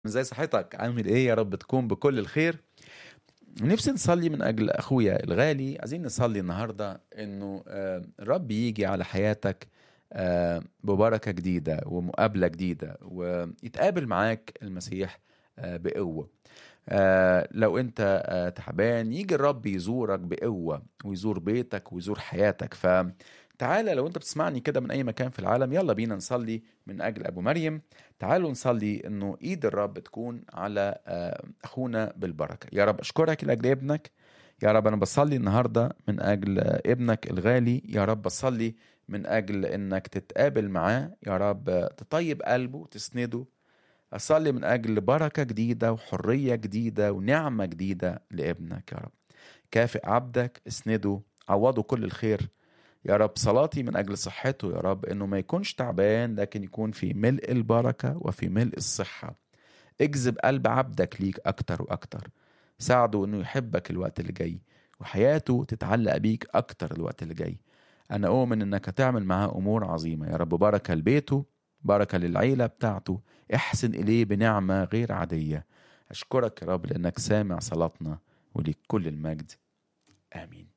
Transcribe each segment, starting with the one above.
ازاي صحتك عامل ايه يا رب تكون بكل الخير نفسي نصلي من اجل اخويا الغالي عايزين نصلي النهارده انه آه، الرب يجي على حياتك آه، ببركه جديده ومقابله جديده ويتقابل معاك المسيح آه، بقوه آه، لو انت آه، تعبان يجي الرب يزورك بقوه ويزور بيتك ويزور حياتك فتعالى لو انت بتسمعني كده من اي مكان في العالم يلا بينا نصلي من اجل ابو مريم تعالوا نصلي انه ايد الرب تكون على آه، اخونا بالبركه يا رب اشكرك لاجل ابنك يا رب انا بصلي النهارده من اجل آه، ابنك الغالي يا رب بصلي من اجل انك تتقابل معاه يا رب آه، تطيب قلبه تسنده اصلي من اجل بركه جديده وحريه جديده ونعمه جديده لابنك يا رب كافئ عبدك اسنده عوضه كل الخير يا رب صلاتي من أجل صحته يا رب إنه ما يكونش تعبان لكن يكون في ملء البركة وفي ملء الصحة اجذب قلب عبدك ليك أكتر وأكتر ساعده إنه يحبك الوقت اللي جاي وحياته تتعلق بيك أكتر الوقت اللي جاي أنا أؤمن إنك هتعمل معاه أمور عظيمة يا رب بركة لبيته بركة للعيلة بتاعته احسن إليه بنعمة غير عادية أشكرك يا رب لأنك سامع صلاتنا وليك كل المجد آمين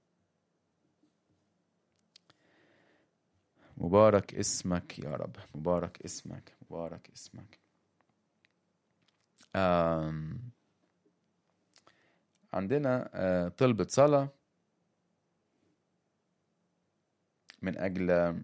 مبارك اسمك يا رب مبارك اسمك مبارك اسمك آم عندنا آه، طلبة صلاة من أجل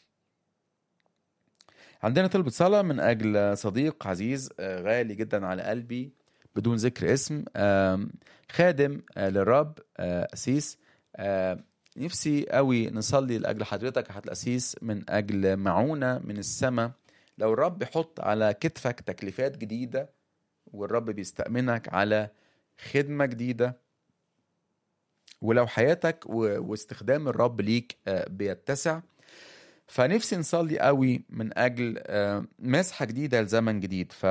عندنا طلبة صلاة من أجل صديق عزيز آه، غالي جدا على قلبي بدون ذكر اسم آم، خادم آه، للرب آه، أسيس آه، نفسي قوي نصلي لاجل حضرتك يا حضرة الاسيس من اجل معونه من السماء لو الرب يحط على كتفك تكليفات جديده والرب بيستأمنك على خدمه جديده ولو حياتك و- واستخدام الرب ليك آه، بيتسع فنفسي نصلي قوي من اجل آه، مسحه جديده لزمن جديد ف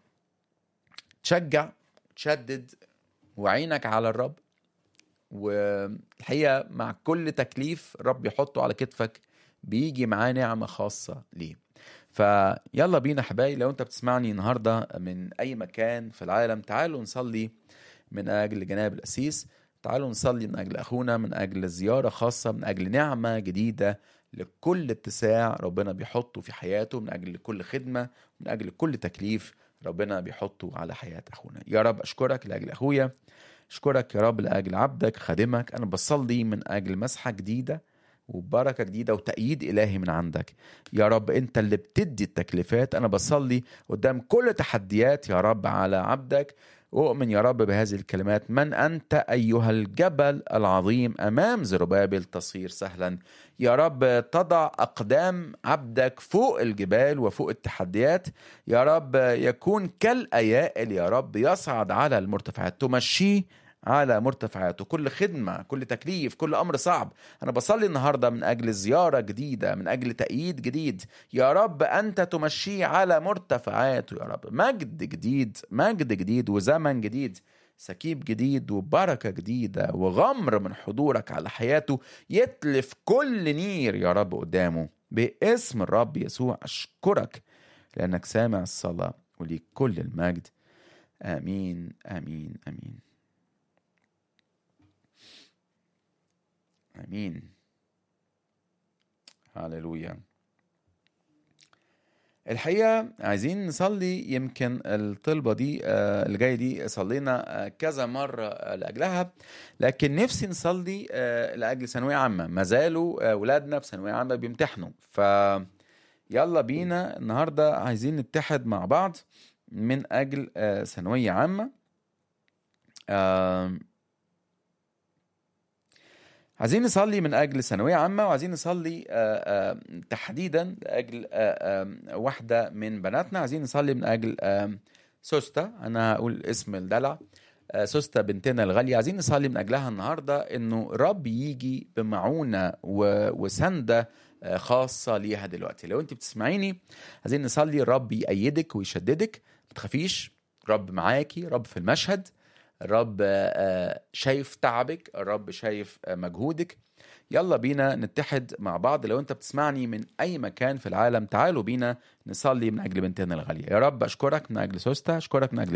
تشجع تشدد وعينك على الرب والحقيقه مع كل تكليف رب يحطه على كتفك بيجي معاه نعمه خاصه ليه فيلا بينا حبايبي لو انت بتسمعني النهارده من اي مكان في العالم تعالوا نصلي من اجل جناب الاسيس تعالوا نصلي من اجل اخونا من اجل زياره خاصه من اجل نعمه جديده لكل اتساع ربنا بيحطه في حياته من اجل كل خدمه من اجل كل تكليف ربنا بيحطه على حياه اخونا يا رب اشكرك لاجل اخويا اشكرك يا رب لاجل عبدك خادمك انا بصلي من اجل مسحه جديده وبركه جديده وتأييد الهي من عندك يا رب انت اللي بتدي التكليفات انا بصلي قدام كل تحديات يا رب على عبدك أؤمن يا رب بهذه الكلمات من أنت أيها الجبل العظيم أمام زربابل تصير سهلا يا رب تضع أقدام عبدك فوق الجبال وفوق التحديات يا رب يكون كالأيائل يا رب يصعد على المرتفعات تمشيه على مرتفعاته كل خدمة كل تكليف كل أمر صعب أنا بصلي النهاردة من أجل زيارة جديدة من أجل تأييد جديد يا رب أنت تمشيه على مرتفعاته يا رب مجد جديد مجد جديد وزمن جديد سكيب جديد وبركة جديدة وغمر من حضورك على حياته يتلف كل نير يا رب قدامه باسم الرب يسوع أشكرك لأنك سامع الصلاة وليك كل المجد آمين آمين آمين امين هللويا الحقيقه عايزين نصلي يمكن الطلبه دي آه، اللي جايه دي صلينا آه، كذا مره آه، لاجلها لكن نفسي نصلي آه، لاجل ثانويه عامه ما زالوا آه، ولادنا في ثانويه عامه بيمتحنوا ف يلا بينا النهارده عايزين نتحد مع بعض من اجل آه، ثانويه عامه آم، عايزين نصلي من اجل ثانويه عامه وعايزين نصلي آه، آه، تحديدا لاجل آه، آه، واحده من بناتنا عايزين نصلي من اجل آه، سوسته انا هقول اسم الدلع آه، سوسته بنتنا الغاليه عايزين نصلي من اجلها النهارده انه رب يجي بمعونه و- وسنده آه، خاصه ليها دلوقتي لو انت بتسمعيني عايزين نصلي الرب يأيدك ويشددك ما تخافيش رب معاكي رب في المشهد الرب آه، شايف تعبك الرب شايف آه، مجهودك يلا بينا نتحد مع بعض لو انت بتسمعني من اي مكان في العالم تعالوا بينا نصلي من اجل بنتنا الغاليه يا رب اشكرك من اجل سوسته اشكرك من اجل